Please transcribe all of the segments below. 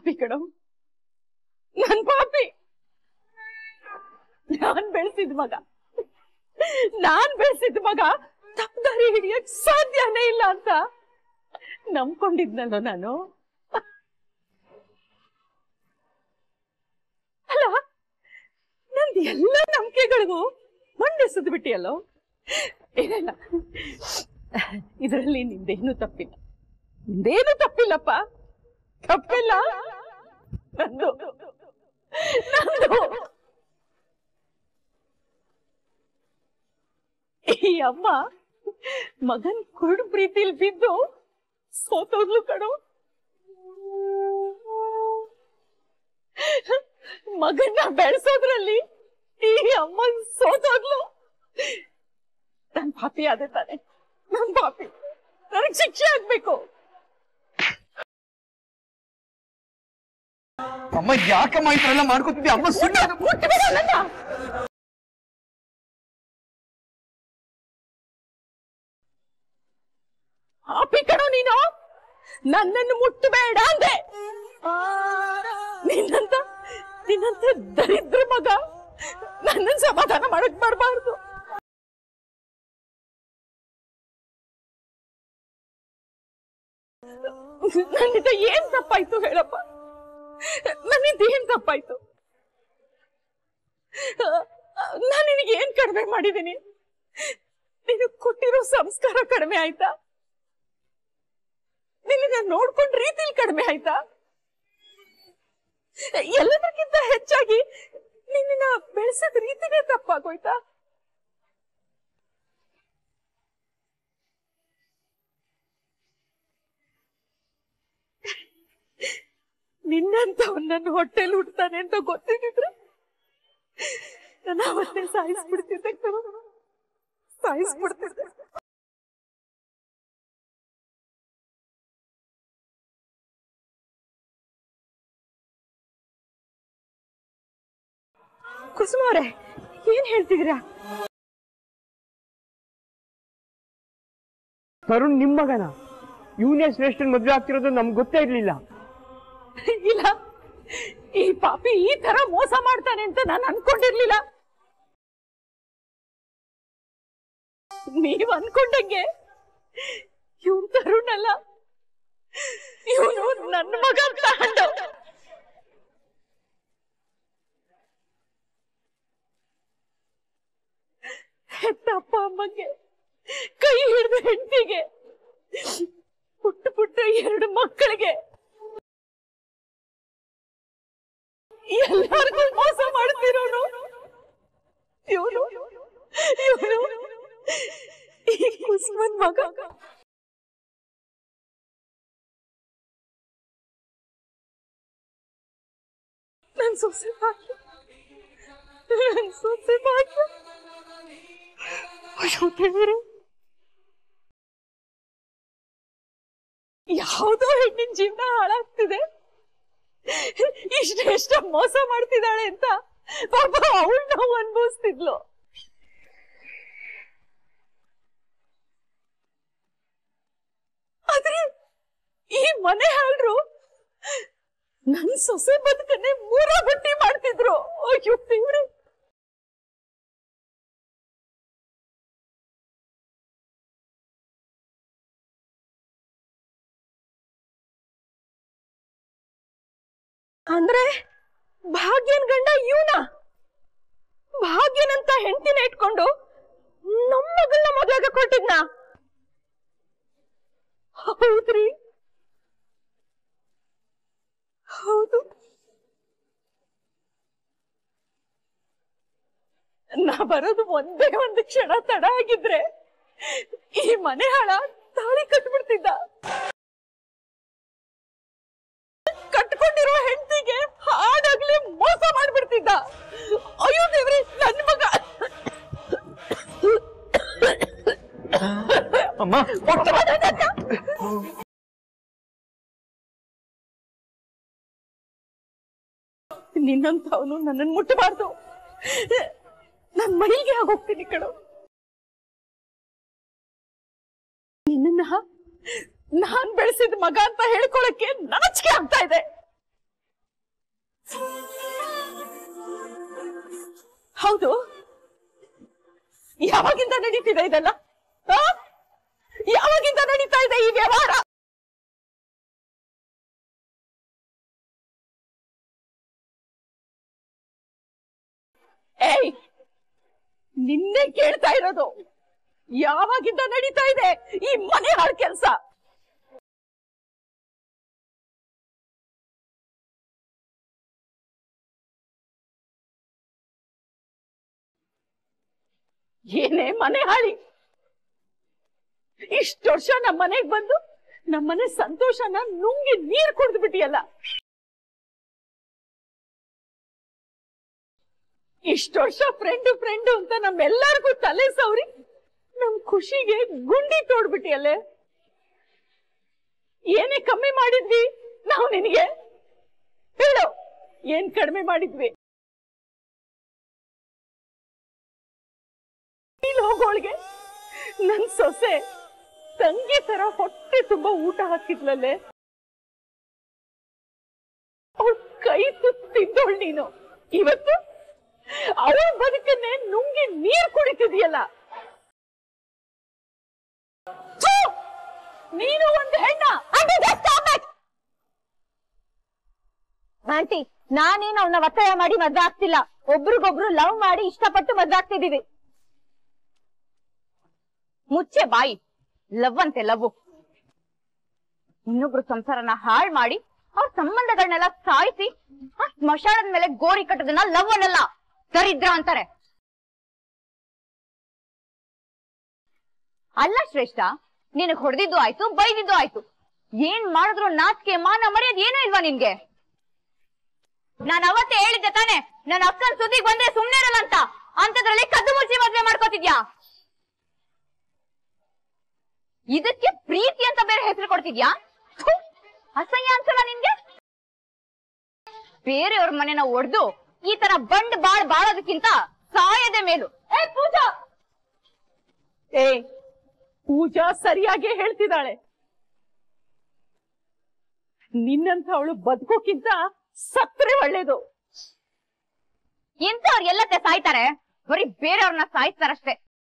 ಪಾಪಿ ಕಣೋ ನನ್ ಪಾಪಿ ನಾನ್ ಬೆಳೆಸಿದ ಮಗ ನಾನ್ ಬೆಳೆಸಿದ ಮಗ ತಪ್ಪದಾರಿ ಹಿಡಿಯಕ್ ಸಾಧ್ಯನೇ ಇಲ್ಲ ಅಂತ ನಂಬ್ಕೊಂಡಿದ್ನಲ್ಲೋ ನಾನು ಅಲ್ಲ ನಂದು ಎಲ್ಲ ನಂಬಿಕೆಗಳಿಗೂ ಮಣ್ಣೆಸದ್ ಬಿಟ್ಟಿಯಲ್ಲೋ ಏನಿಲ್ಲ ಇದರಲ್ಲಿ ನಿಂದೇನು ತಪ್ಪಿಲ್ಲ ನಿಂದೇನು ತಪ್ಪಿಲ್ಲಪ್ಪ ತಪ್ಪಿಲ್ಲ ನಂದು ನಂದು ಈ ಅಮ್ಮ ಮಗನ್ ಕುರುಡು ಪ್ರೀತಿಲ್ ಬಿದ್ದು ಸೋತೋದ್ಲು ಕಣೋ ಮಗನ್ನ ಬೆಳೆಸೋದ್ರಲ್ಲಿ ಈ ಅಮ್ಮ ಸೋತೋದ್ಲು ನನ್ ಪಾಪಿ ಆದೆ ತಾನೆ ನನ್ ಪಾಪಿ ನನಗ್ ಶಿಕ್ಷೆ ಆಗ್ಬೇಕು ಅಮ್ಮ ಯಾಕಮ್ಮ ಈ ತರ ಎಲ್ಲ ಮಾಡ್ಕೊತಿದ್ಯಾ ಅಮ್ಮ ಸುಮ್ಮನೆ ಮುಟ್ಬಿಡು ನನ್ನ. ಪಾಪಿ ಕಣೋ ನೀನು ನನ್ನನ್ನು ಮುಟ್ಟಬೇಡ ಅಂದೆ ನಿನ್ನಂತ ನಿನ್ನಂತ ದರಿದ್ರ ಮಗ ನನ್ನನ್ನು ಸಮಾಧಾನ ಮಾಡಕ್ ಬರಬಾರ್ದು ನನ್ನಿಂದ ಏನ್ ತಪ್ಪಾಯ್ತು ಹೇಳಪ್ಪ ನನ್ನಿಂದ ಏನ್ ತಪ್ಪಾಯ್ತು ನಾನು ನಿನಗೆ ಏನ್ ಕಡಿಮೆ ಮಾಡಿದ್ದೀನಿ ನೀನು ಕೊಟ್ಟಿರೋ ಸಂಸ್ಕಾರ ಕಡಿಮೆ ಆಯ್ತಾ ನಿನ್ನ ನೋಡ್ಕೊಂಡ್ ರೀತಿಲಿ ಕಡಿಮೆ ಆಯ್ತಾ ಎಲ್ಲದಕ್ಕಿಂತ ಹೆಚ್ಚಾಗಿ ನಿನ್ನ ಬೆಳೆಸಿದ ರೀತಿನೇ ತಪ್ಪಾಗೋಯ್ತಾ ನಿನ್ನಂತವನ್ನ ಹೊಟ್ಟೆಲಿ ಹುಡ್ತಾನೆ ಅಂತ ಗೊತ್ತಿದ್ರೆ ನಾನು ಅವತ್ತೇ ಸಾಯಿಸ್ಬಿಡ್ತಿದ್ದೆ ಕಣೋ. ಸಾಯಿಸ್ಬಿಡ್ತಿದ್ದೆ ಕುಸುಮ ಅವ್ರೆ ಏನ್ ಹೇಳ್ತಿದ್ದೀರಾ ತರುಣ್ ನಿಮ್ ಮಗನ ಇವನೇ ಶ್ರೇಷ್ಠನ್ ಮದ್ವೆ ಆಗ್ತಿರೋದು ನಮ್ಗೆ ಗೊತ್ತೇ ಇರ್ಲಿಲ್ಲ ಇಲ್ಲ ಈ ಪಾಪಿ ಈ ತರ ಮೋಸ ಮಾಡ್ತಾನೆ ಅಂತ ನಾನು ಅನ್ಕೊಂಡಿರ್ಲಿಲ್ಲ ನೀವ್ ಅನ್ಕೊಂಡಂಗೆ ಇವನ್ ತರುಣ್ ಅಲ್ಲ ಇವನು ನನ್ನ ಮಗ ತಗೊಂಡು ಹೆತ್ತ ಅಪ್ಪ ಅಮ್ಮಗೆ ಕೈ ಹಿಡಿದ ಹೆಂಡತಿಗೆ ಪುಟ್ಟ ಪುಟ್ಟ ಎರಡು ಮಕ್ಕಳಿಗೆ ಎಲ್ಲರಿಗೂ ಮೋಸ ಮಾಡ್ತಿರೋನು ಇವನು ಇವನು ಈ ಕುಸುಮನ್ ಮಗ ನನ್ ಸೊಸೆ ಭಾಗ್ಯ ನನ್ ಸೊಸೆ ಭಾಗ್ಯ ಅಯ್ಯೋ ದೇವರೇ ಯಾವುದೋ ಹೆಣ್ಣಿನ ಜೀವನ ಹಾಳಾಗ್ತಿದೆ ಇಷ್ಟೆಷ್ಟ ಮೋಸ ಮಾಡ್ತಿದ್ದಾಳೆ ಅಂತ ಪಾಪ ಅವಳು ನಾವು ಅನ್ಭವಿಸ್ತಿದ್ಲು ಆದ್ರೆ ಈ ಮನೆ ಹಾಳ್ರು ನನ್ ಸೊಸೆ ಬದುಕನ್ನೇ ಮೂರ ಬಟ್ಟಿ ಮಾಡ್ತಿದ್ರು ಅಯ್ಯೋ ದೇವ್ರೆ ಅಂದ್ರೆ ಭಾಗ್ಯನ್ ಗಂಡ ಇವನ ಭಾಗ್ಯನಂತ ಹೆಂಡತಿನ ಇಟ್ಕೊಂಡು ನಮ್ಮ ಮಗಳನ್ನ ಮದುವೆಗೆ ಕೊಟ್ಟಿದ್ನ ಹೌದ್ರಿ ಹೌದು ನಾ ಬರೋದು ಒಂದೇ ಒಂದು ಕ್ಷಣ ತಡ ಆಗಿದ್ರೆ ಈ ಮನೆ ಹಾಳ ತಾಳಿ ಕಟ್ಬಿಡ್ತಿದ್ದ ಕಟ್ಕೊಂಡಿರೋ ಹೆಂಡತಿಗೆ ಹಾಡಾಗ್ಲಿ ಮೋಸ ಮಾಡ್ಬಿಡ್ತಿದ್ದ ಅಯ್ಯೋ ದೇವ್ರಿ ನನ್ ಮಗ ಅಮ್ಮ ನಿನ್ನಂತವನು ನನ್ನನ್ನು ಮುಟ್ಟಬಾರ್ದು ನನ್ ಮೈಗೆ ಆಗೋಗ್ತೀನಿ ಕಣೋ ನಿನ್ನ ನಾನ್ ಬೆಳೆಸಿದ ಮಗ ಅಂತ ಹೇಳ್ಕೊಳಕ್ಕೆ ನಾಚಿಕೆ ಆಗ್ತಾ ಇದೆ ಹೌದು ಯಾವಾಗಿಂದ ನಡೀತಿದೆ ಇದೆಲ್ಲ ಆ? ಯಾವಾಗಿಂದ ನಡೀತಾ ಇದೆ ಈ ವ್ಯವಹಾರ ಏಯ್ ನಿನ್ನೆ ಕೇಳ್ತಾ ಇರೋದು ಯಾವಾಗಿಂದ ನಡೀತಾ ಇದೆ ಈ ಮನೆ ಹಾಳು ಕೆಲಸ ಏನೇ ಮನೆ ಹಾಳಿ ಇಷ್ಟು ವರ್ಷ ನಮ್ಮ ಮನೆಗ್ ಬಂದು ನಮ್ಮನೆ ಸಂತೋಷನ ನುಂಗಿ ನೀರ್ ಕುಡ್ದು ಬಿಟ್ಟಿಯಲ್ಲ ಇಷ್ಟು ವರ್ಷ ಫ್ರೆಂಡು ಫ್ರೆಂಡು ಅಂತ ನಮ್ಮೆಲ್ಲರಿಗೂ ತಲೆ ಸೌರಿ ನಮ್ ಖುಷಿಗೆ ಗುಂಡಿ ತೋಡ್ಬಿಟ್ಟಿಯಲ್ಲೇ ಏನೇ ಕಮ್ಮಿ ಮಾಡಿದ್ವಿ ನಾವು ನಿನಗೆ ಹೇಳು ಏನ್ ಕಡಿಮೆ ಮಾಡಿದ್ವಿ ಇಲ್ಲಿ ಹೋಗೋಳಿಗೆ ನನ್ ಸೊಸೆ ತಂಗಿ ತರ ಹೊಟ್ಟೆ ತುಂಬಾ ಊಟ ಹಾಕಿದ್ಲಲ್ಲೇ ಅವಳ ಕೈ ತುತ್ತು ತಿಂದೋಳ್ ನೀನು ಇವತ್ತು ಅವಳ ಬದುಕನ್ನೇ ನುಂಗಿ ನೀರ್ ಕುಡಿತಿದ್ಯಲ್ಲ ಥು! ನೀನು ಒಂದು ಹೆಣ್ಣ ಆಂಟಿ ನಾನೇನು ಅವನ ಒತ್ತಾಯ ಮಾಡಿ ಮದ್ವೆ ಆಗ್ತಿಲ್ಲ ಒಬ್ರಿಗೊಬ್ರು ಲವ್ ಮಾಡಿ ಇಷ್ಟಪಟ್ಟು ಮದ್ವೆ ಆಗ್ತಿದೀವಿ ಮುಚ್ಚೆ ಬಾಯಿ ಲವ್ ಅಂತೆ ಲವ್ ಇನ್ನೊಬ್ರು ಸಂಸಾರನ ಹಾಳ್ ಮಾಡಿ ಅವ್ರ ಸಂಬಂಧಗಳನ್ನೆಲ್ಲ ಸಾಯಿಸಿ ಆ ಸ್ಮಶಾನದ ಮೇಲೆ ಗೋರಿ ಕಟ್ಟೋದನ್ನ ಲವ್ ಅನ್ನಲ್ಲ ದರಿದ್ರ ಅಂತಾರೆ ಅಲ್ಲ ಶ್ರೇಷ್ಠ ನಿನಗ್ ಹೊಡೆದಿದ್ದು ಆಯ್ತು ಬೈದಿದ್ದು ಆಯ್ತು ಏನ್ ಮಾಡಿದ್ರು ನಾಚಿಕೆ ಮಾನ ಮರ್ಯಾದ ಏನೂ ಇಲ್ವಾ ನಿನ್ಗೆ ನಾನ್ ಅವತ್ತೇ ಹೇಳಿದ್ದೆ ತಾನೆ ನನ್ನ ಅಕ್ಕನ ಸುದ್ದಿಗೆ ಬಂದ್ರೆ ಸುಮ್ನೆ ಇರಲ್ಲ ಅಂತ ಅಂತದ್ರಲ್ಲಿ ಕದ್ದು ಮುಚ್ಚಿ ಮದ್ವೆ ಮಾಡ್ಕೋತಿದ್ಯಾ ಇದಕ್ಕೆ ಪ್ರೀತಿ ಅಂತ ಬೇರೆ ಹೆಸರು ಕೊಡ್ತಿದ್ಯಾ ಥು, ಅಸಹ್ಯ ಅನ್ಸಲ್ಲ ನಿನ್ಗೆ ಬೇರೆಯವ್ರ ಮನೆನ ಒಡ್ದು ಈ ತರ ಬಂಡ್ ಬಾಳ್ ಬಾಳೋದಕ್ಕಿಂತ ಸಾಯದೆ ಮೇಲು ಏ ಪೂಜಾ ಏ ಪೂಜಾ ಸರಿಯಾಗಿ ಹೇಳ್ತಿದ್ದಾಳೆ ನಿನ್ನಂತ ಅವಳು ಬದುಕೋಕ್ಕಿಂತ ಸತ್ರೆ ಒಳ್ಳೇದು ಇಂಥವ್ರು ಎಲ್ಲತ್ತೆ ಸಾಯ್ತಾರೆ ಬರೀ ಬೇರೆಯವ್ರನ್ನ ಸಾಯ್ತಾರಷ್ಟೇ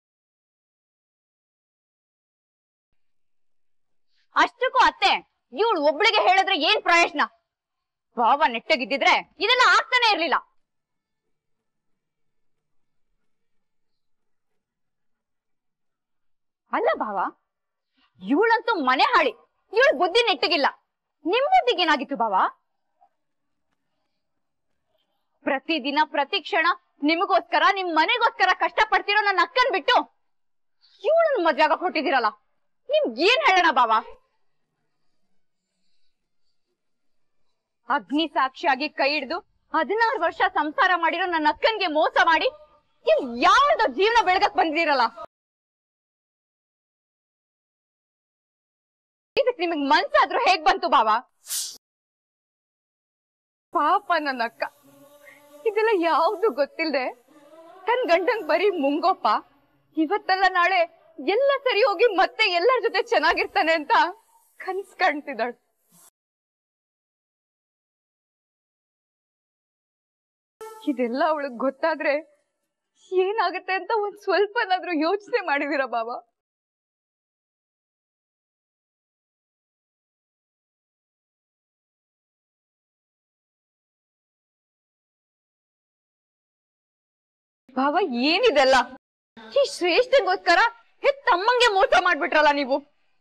ಅಷ್ಟಕ್ಕೂ ಅತ್ತೆ ಇವಳು ಒಬ್ಳಿಗೆ ಹೇಳಿದ್ರೆ ಏನ್ ಪ್ರಯೋಜನ ಭಾವ ನೆಟ್ಟಗಿದ್ದಿದ್ರೆ ಇದೆಲ್ಲ ಆಗ್ತಾನೆ ಇರ್ಲಿಲ್ಲ ಅಲ್ಲ ಭಾವ ಇವಳಂತೂ ಮನೆ ಹಾಳಿ ಇವಳು ಬುದ್ಧಿ ನೆಟ್ಟಗಿಲ್ಲ ನಿಮ್ ಬುದ್ಧಿಗೇನಾಗಿತ್ತು ಭಾವ ಪ್ರತಿದಿನ ಪ್ರತಿ ಕ್ಷಣ ನಿಮಗೋಸ್ಕರ ನಿಮ್ ಮನೆಗೋಸ್ಕರ ಕಷ್ಟ ಪಡ್ತಿರೋ ನನ್ನ ಅಕ್ಕನ್ ಬಿಟ್ಟು ಇವಳನ್ನ ಮದ್ವೆ ಆಗಕ್ ಹೊಟ್ಟಿದಿರಲ್ಲ ನಿಮ್ಗ್ ಏನ್ ಹೇಳೋಣ ಬಾವ ಅಗ್ನಿ ಸಾಕ್ಷಿಯಾಗಿ ಕೈ ಹಿಡ್ದು ಹದಿನಾರು ವರ್ಷ ಸಂಸಾರ ಮಾಡಿರೋ ನನ್ನ ಅಕ್ಕನ್ಗೆ ಮೋಸ ಮಾಡಿ ಇನ್ ಯಾವ್ದೋ ಜೀವನ ಬೆಳಗಕ್ ಬಂದಿರಲ್ಲ ಇದಕ್ ನಿಮಗ್ ಮನ್ಸಾದ್ರೂ ಹೇಗ್ ಬಂತು ಬಾವ ಪಾಪ ನನ್ನ ಅಕ್ಕ ಇದೆಲ್ಲ ಯಾವ್ದು ಗೊತ್ತಿಲ್ದೆ ತನ್ ಗಂಡಂಗ್ ಬರೀ ಮುಂಗೋಪ ಇವತ್ತಲ್ಲ ನಾಳೆ ಎಲ್ಲ ಸರಿ ಹೋಗಿ ಮತ್ತೆ ಎಲ್ಲರ ಜೊತೆ ಚೆನ್ನಾಗಿರ್ತಾನೆ ಅಂತ ಕನ್ಸ್ ಕಾಣ್ತಿದ್ದಾಳು ಇದೆಲ್ಲ ಅವಳಿಗೆ ಗೊತ್ತಾದ್ರೆ ಏನಾಗುತ್ತೆ ಅಂತ ಒಂದ್ ಸ್ವಲ್ಪನಾದ್ರೂ ಯೋಚನೆ ಮಾಡಿದೀರ ಬಾಬಾ ಭಾವ ಏನಿದೆಲ್ಲ ಈ ಶ್ರೇಷ್ಠಗೋಸ್ಕರ ಹೆತ್ ತಮ್ಮಂಗೆ ಮೋಸ ಮಾಡ್ಬಿಟ್ರಲ್ಲ ನೀವು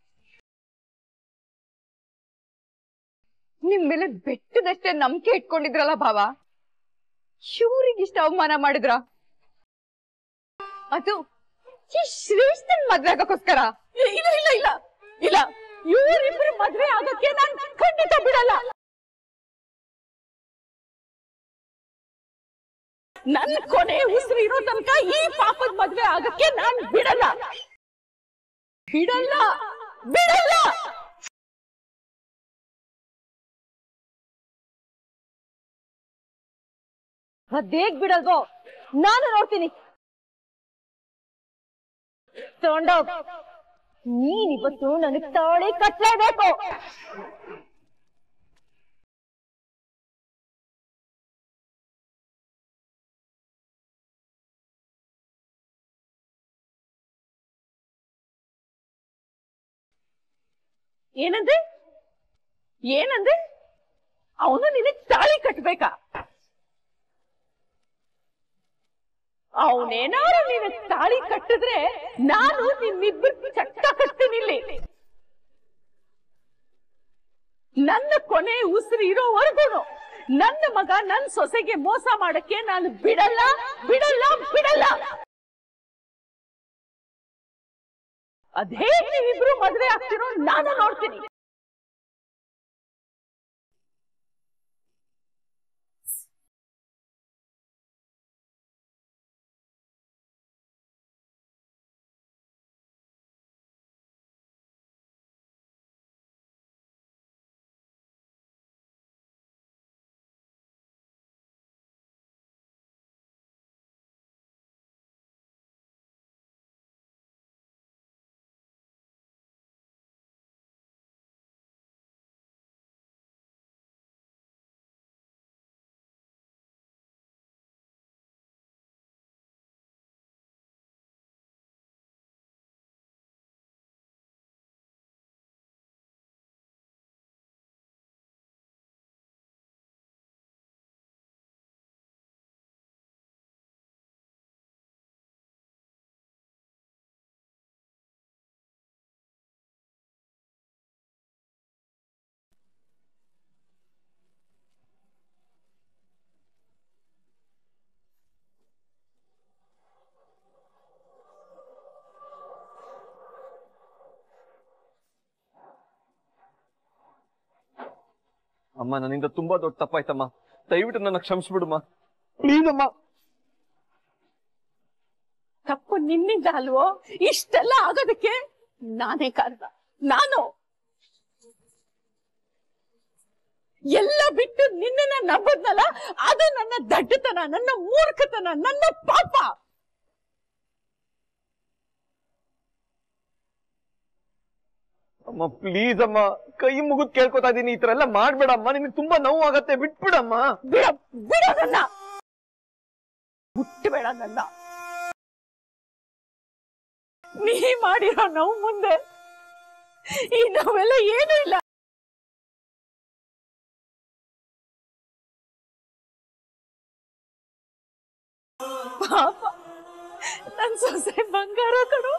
ನಿಮ್ ಮೇಲೆ ಬೆಟ್ಟದಷ್ಟೇ ನಂಬಿಕೆ ಇಟ್ಕೊಂಡಿದ್ರಲ್ಲ ಭಾವ ಇವ್ರಿಗಿಷ್ಟ ಅವಮಾನ ಮಾಡಿದ್ರ ಅದು ಈ ಶ್ರೇಷ್ಠನ್ ಮದ್ವೆ ಆಗಕ್ಕೋಸ್ಕರ ಇಲ್ಲ ಇಲ್ಲ ಇಲ್ಲ ಇಲ್ಲ ಇವರಿಬ್ರು ಮದ್ವೆ ಆಗಕ್ಕೆ ನಾನ್ ಖಂಡಿತ ಬಿಡಲ್ಲ ನನ್ ಕೊನೆ ಉಸಿರು ಇರೋ ತನಕ ಈ ಪಾಪದ ಮದ್ವೆ ಆಗಕ್ಕೆ ನಾನ್ ಬಿಡಲ್ಲ ಬಿಡಲ್ಲ ಬಿಡಲ್ಲ ಅದೇಗ್ ಬಿಡಲ್ವೋ ನಾನು ನೋಡ್ತೀನಿ ತಗೊಂಡೋಗ್ ನೀನಿವತ್ತು ನನಗ್ ತಾಳಿ ಕಟ್ಲೇಬೇಕು ಏನಂದೆ ಏನಂದೆ ಅವನು ನಿನಗ್ ತಾಳಿ ಕಟ್ಬೇಕಾ ಅವನೇನಾರು ನಿನಗ್ ತಾಳಿ ಕಟ್ಟಿದ್ರೆ ನಾನು ನಿಮ್ಮಿಬ್ಬರು ಚಟ್ಟ ಕಟ್ತೀನಿ ಇಲ್ಲಿ ನನ್ನ ಕೊನೆ ಉಸಿರು ಇರೋವರೆಗೂ ನನ್ನ ಮಗ ನನ್ ಸೊಸೆಗೆ ಮೋಸ ಮಾಡಕ್ಕೆ ನಾನು ಬಿಡಲ್ಲ ಬಿಡಲ್ಲ ಬಿಡಲ್ಲ ಅದೇ ನೀವಿಬ್ರು ಮದ್ವೆ ಆಗ್ತಿರೋ ನಾನು ನೋಡ್ತೀನಿ ಅಮ್ಮ ನನ್ನಿಂದ ತುಂಬಾ ದೊಡ್ಡ ತಪ್ಪಾಯ್ತಮ್ಮ ದಯವಿಟ್ಟು ನನ್ನ ಕ್ಷಮಿಸ್ಬಿಡಮ್ಮ ಪ್ಲೀಸ್ ಅಮ್ಮ ತಪ್ಪು ನಿನ್ನಿಂದ ಅಲ್ವೋ ಇಷ್ಟೆಲ್ಲ ಆಗೋದಕ್ಕೆ ನಾನೇ ಕಾರಣ ನಾನು ಎಲ್ಲ ಬಿಟ್ಟು ನಿನ್ನನ್ನ ನಂಬದ್ನಲ್ಲ ಅದು ನನ್ನ ದಡ್ಡತನ ನನ್ನ ಮೂರ್ಖತನ ನನ್ನ ಪಾಪ ಅಮ್ಮ ಪ್ಲೀಸ್ ಅಮ್ಮ ಕೈ ಮುಗಿದ್ ಕೇಳ್ಕೊತಾ ಇದೀನಿ ಈ ತರ ಎಲ್ಲ ಮಾಡ್ಬೇಡಮ್ಮ ನಿನ್ಗೆ ತುಂಬಾ ನೋವು ಆಗತ್ತೆ ಬಿಟ್ಬಿಡಮ್ಮ ಬಿಡ ಬಿಡ ನನ್ನ ಮುಟ್ಟಬೇಡ ನನ್ನ ನೀ ಮಾಡಿರೋ ನೋವು ಮುಂದೆ ಈ ನೋವೆಲ್ಲ ಏನೂ ಇಲ್ಲ ಪಾಪ ನನ್ ಸೊಸೆ ಬಂಗಾರ ಕಣು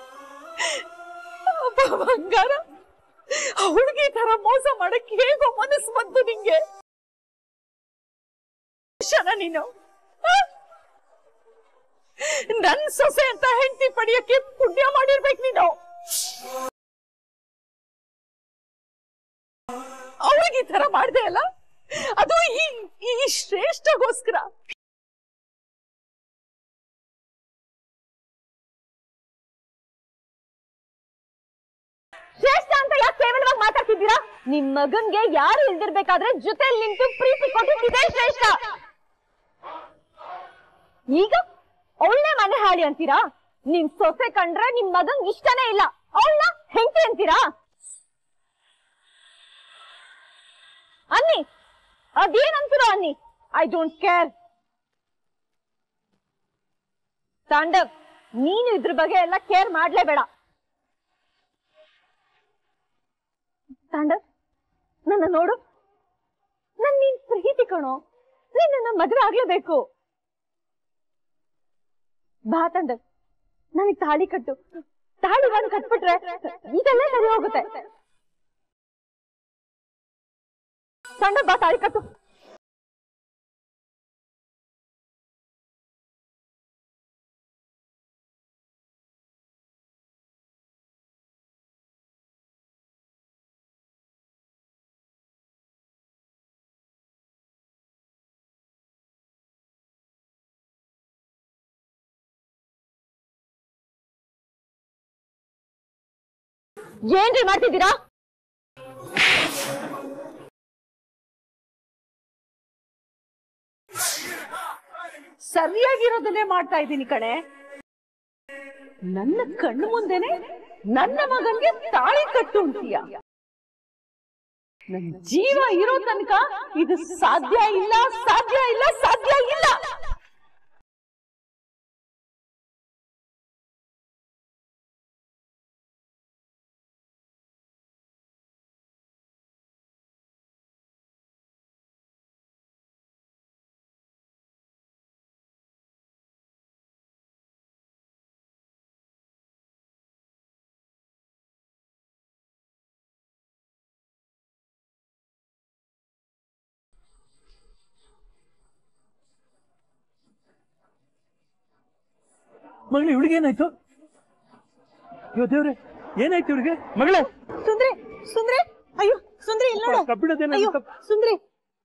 ಒಬ್ಬ ಬಂಗಾರ ಹುಡುಗಿ ತರ ಮೋಸ ಮಾಡಕ್ ಹೇಗೋ ಮನಸ್ಸು ಬಂತು ನಿಂಗೆ ಶನ ನೀನು ಆ? ನನ್ ಸೊಸೆ ಅಂತ ಹೆಂಡತಿ ಪಡೆಯಕ್ಕೆ ಪುಣ್ಯ ಮಾಡಿರ್ಬೇಕು ನೀನು ಅವಳಿಗೆ ಈ ತರ ಮಾಡ್ದೆ ಅಲ್ಲ ಅದು ಈ ಈ ಶ್ರೇಷ್ಠಗೋಸ್ಕರ ಶ್ರೇಷ್ಠ ಅಂತ ಯಾಕೆ ಕೇವಲವಾಗಿ ಮಾತಾಡ್ತಿದ್ದೀರಾ ನಿಮ್ ಮಗನ್ಗೆ ಯಾರು ಇಲ್ದಿರ್ಬೇಕಾದ್ರೆ ಜೊತೆಲಿ ನಿಂತು ಪ್ರೀತಿ ಕೊಟ್ಟಿದ್ದೇ ಶ್ರೇಷ್ಠ ಈಗ ಅವಳನ್ನೇ ಮನೆ ಹಾಳಿ ಅಂತೀರಾ ನಿಮ್ ಸೊಸೆ ಕಂಡ್ರೆ ನಿಮ್ ಮಗಂಗ್ ಇಷ್ಟನೇ ಇಲ್ಲ ಅವಳನ್ನ ಹೆಂಡತಿ ಅಂತೀರಾ ಅನ್ನಿ ಅದೇನಂತೀರೋ ಅನ್ನಿ ಐ ಡೋಂಟ್ ಕೇರ್ ತಾಂಡವ್ ನೀನು ಇದ್ರ ಬಗ್ಗೆ ಎಲ್ಲ ಕೇರ್ ಮಾಡ್ಲೇಬೇಡ ತಾಂಡವ್ ನನ್ನ ನೋಡು ನನ್ ನೀನ್ ಪ್ರೀತಿ ಕಣೋ ನೀನ್ ನನ್ನ ಮದುವೆ ಆಗ್ಲೇಬೇಕು ಬಾ ತಾಂಡವ್ ನನಗ್ ತಾಳಿ ಕಟ್ಟು ತಾಳಿ ಬಂದು ಕಟ್ಬಿಟ್ರೆ ಇದೆಲ್ಲ ಸರಿ ಹೋಗುತ್ತೆ ತಾಂಡವ್ ಬಾ ತಾಳಿ ಕಟ್ಟು ಏನ್ರಿ ಮಾಡ್ತಿದ್ದೀರಾ ಸರಿಯಾಗಿರೋದನ್ನೇ ಮಾಡ್ತಾ ಇದ್ದೀನಿ ಕಣೆ ನನ್ನ ಕಣ್ಣು ಮುಂದೆನೆ ನನ್ನ ಮಗನ್ಗೆ ತಾಳಿ ಕಟ್ಟು ಅಂತೀಯ ನನ್ ಜೀವ ಇರೋ ತನಕ ಇದು ಸಾಧ್ಯ ಇಲ್ಲ ಸಾಧ್ಯ ಇಲ್ಲ ಸಾಧ್ಯ ಇಲ್ಲ ಮಗಳೇ ಇವಳಿಗೆ ಏನಾಯ್ತು ಅಯ್ಯೋ ದೇವ್ರೆ ಏನಾಯ್ತು ಇವಳಿಗೆ ಮಗಳೇ ಸುಂದ್ರಿ ಸುಂದ್ರಿ ಅಯ್ಯೋ ಸುಂದ್ರಿ ಇಲ್ಲ ನೋಡು ಕಬ್ಬಿಣದೇನ ಅಯ್ಯೋ ಸುಂದ್ರಿ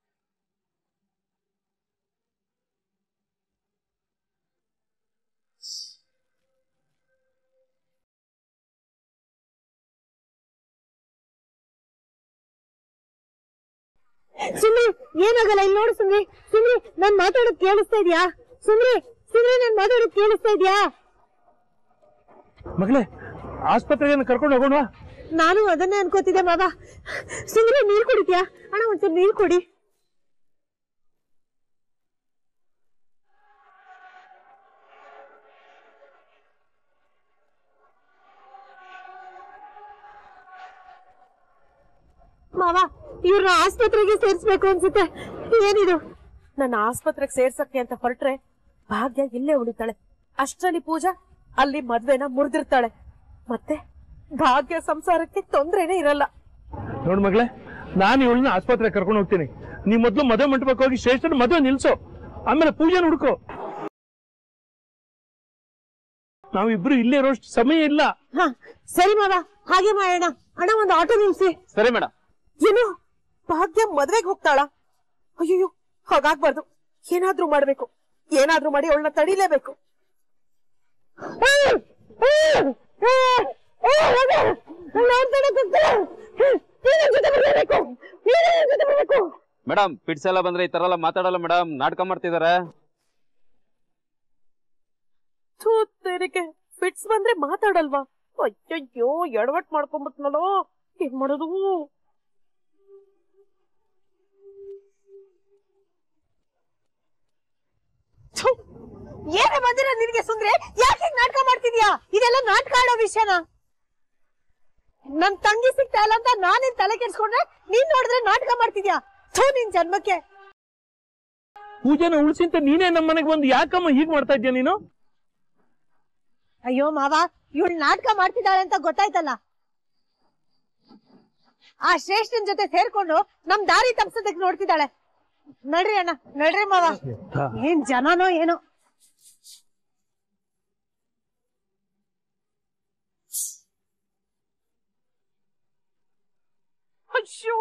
ಸುಮ್ರಿ ಏನಾಗಲ್ಲ ಇಲ್ಲಿ ನೋಡು ಸುಮ್ರಿ ಸುಮ್ರಿ ನಾನ್ ಮಾತಾಡೋದ್ ಕೇಳಿಸ್ತಾ ಇದ್ಯಾ ಸುಮ್ರಿ ಸುಮ್ರಿ ನಾನ್ ಮಾತಾಡೋದ್ ಕೇಳಿಸ್ತಾ ಇದ್ಯಾ ಮಗಳೇ ಆಸ್ಪತ್ರೆಗೆ ಕರ್ಕೊಂಡು ಹೋಗೋಣ ನಾನು ಅದನ್ನೇ ಅನ್ಕೋತಿದ್ದೆ ಮಾವ ಸುಮ್ರಿ ನೀರ್ ಕುಡಿದ್ಯಾ ಅಣ್ಣ ಒಂಚೂರು ನೀರ್ ಕೊಡಿ ಮಾವ ಇವ್ರನ್ನ ಆಸ್ಪತ್ರೆಗೆ ಸೇರ್ಸ್ಬೇಕು ಅನ್ಸುತ್ತೆ ಏನಿದು ನನ್ನ ಆಸ್ಪತ್ರೆಗೆ ಸೇರ್ಸಕ್ಕೆ ಅಂತ ಹೊರಟ್ರೆ ಭಾಗ್ಯ ಇಲ್ಲೇ ಉಳಿತಾಳೆ ಅಷ್ಟರಲ್ಲಿ ಪೂಜಾ ಅಲ್ಲಿ ಮದ್ವೆನ ಮುರಿದಿರ್ತಾಳೆ ಮತ್ತೆ ಭಾಗ್ಯ ಸಂಸಾರಕ್ಕೆ ತೊಂದ್ರೆನೇ ಇರಲ್ಲ ನೋಡ್ ಮಗಳೇ ನಾನು ಇವಳನ್ನ ಆಸ್ಪತ್ರೆಗೆ ಕರ್ಕೊಂಡು ಹೋಗ್ತೀನಿ ನೀ ಮೊದ್ಲು ಮದುವೆ ಮಂಟಪಕ್ಕೆ ಹೋಗಿ ಶ್ರೇಷ್ಠನ ಮದುವೆ ನಿಲ್ಸು ಆಮೇಲೆ ಪೂಜೆನ ಹುಡುಕೋ ನಾವಿಬ್ರು ಇಲ್ಲೇ ಇರೋಷ್ಟು ಸಮಯ ಇಲ್ಲ ಹ ಸರಿ ಮಾವ ಹಾಗೆ ಮಾಡೋಣ ಅಣ್ಣ ಒಂದು ಆಟೋ ನಿಲ್ಸಿ ಸರಿ ಮೇಡಮ್ ಏನು ಭಾಗ್ಯ ಮದ್ವೆಗೆ ಹೋಗ್ತಾಳ ಅಯ್ಯೋ ಹಾಗಾಗ್ಬಾರ್ದು ಏನಾದ್ರೂ ಮಾಡ್ಬೇಕು ಏನಾದ್ರೂ ಮಾಡಿ ಅವಳನ್ನ ತಡಿಲೇಬೇಕು ಮೇಡಮ್ ಪಿಡ್ಸ್ ಎಲ್ಲ ಬಂದ್ರೆ ಈ ತರ ಎಲ್ಲ ಮಾತಾಡಲ್ಲ ಮೇಡಮ್ ನಾಟಕ ಮಾಡ್ತಿದಾರೆ ಥೂ ತೆರಿಗೆ ಫಿಟ್ಸ್ ಬಂದ್ರೆ ಮಾತಾಡಲ್ವಾ ಅಯ್ಯಯ್ಯೋ ಎಡವಟ್ ಮಾಡ್ಕೊಂಬಿಟ್ನಲ್ಲೋ ಏನ್ ಮಾಡೋದು ಏನೇ ಬಂದಿರ ನಿನಗೆ ಸುಂದ್ರೆ ಯಾಕೆ ಹಿಂಗ್ ನಾಟಕ ಮಾಡ್ತಿದ್ಯಾ ಇದೆಲ್ಲ ನಾಟಕ ಆಡೋ ವಿಷಯನ ನನ್ ತಂಗಿ ಸಿಗ್ತಾ ಇಲ್ಲ ಅಂತ ನಾನೇನ್ ತಲೆ ಕೆಡ್ಸ್ಕೊಂಡ್ರೆ ನೀನ್ ನೋಡಿದ್ರೆ ನಾಟಕ ಮಾಡ್ತಿದ್ಯಾ ಥೂ ನಿನ್ ಜನ್ಮಕ್ಕೆ ಪೂಜೆನ ಉಳಿಸಿ ಅಂತ ನೀನೇ ನಮ್ಮ ಮನೆಗೆ ಬಂದು ಯಾಕಮ್ಮ ಹೀಗ್ ಮಾಡ್ತಾ ಇದ್ಯಾ ನೀನು ಅಯ್ಯೋ ಮಾವ ಇವಳು ನಾಟಕ ಮಾಡ್ತಿದ್ದಾಳೆ ಅಂತ ಗೊತ್ತಾಯ್ತಲ್ಲ ಆ ಶ್ರೇಷ್ಠನ್ ಜೊತೆ ಸೇರ್ಕೊಂಡು ನಮ್ ದಾರಿ ತಪ್ಸೋದಕ್ ನೋಡ್ತಿದ್ದಾಳೆ ನಡ್ರಿ ಅಣ್ಣ ನಡ್ರಿ ಮಾವ ಏನ್ ಜನನೋ ಏನೋ ಅಯ್ಯೋ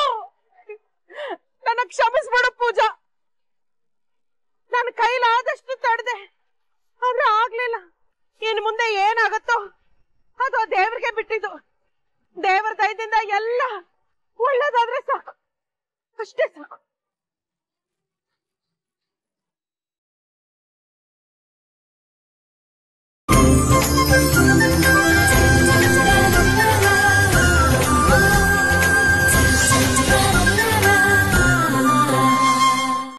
ನನ್ನ ಕ್ಷಮಿಸ್ಬಿಡು ಪೂಜಾ ನನ್ನ ಕೈಲಾದಷ್ಟು ತಡೆದೆ ಆದ್ರೆ ಆಗ್ಲಿಲ್ಲ ಇನ್ ಮುಂದೆ ಏನಾಗತ್ತೋ ಅದು ದೇವ್ರಿಗೆ ಬಿಟ್ಟಿದ್ದು ದೇವರ ದಯದಿಂದ ಎಲ್ಲ ಒಳ್ಳೇದಾದ್ರೆ ಸಾಕು ಅಷ್ಟೇ ಸಾಕು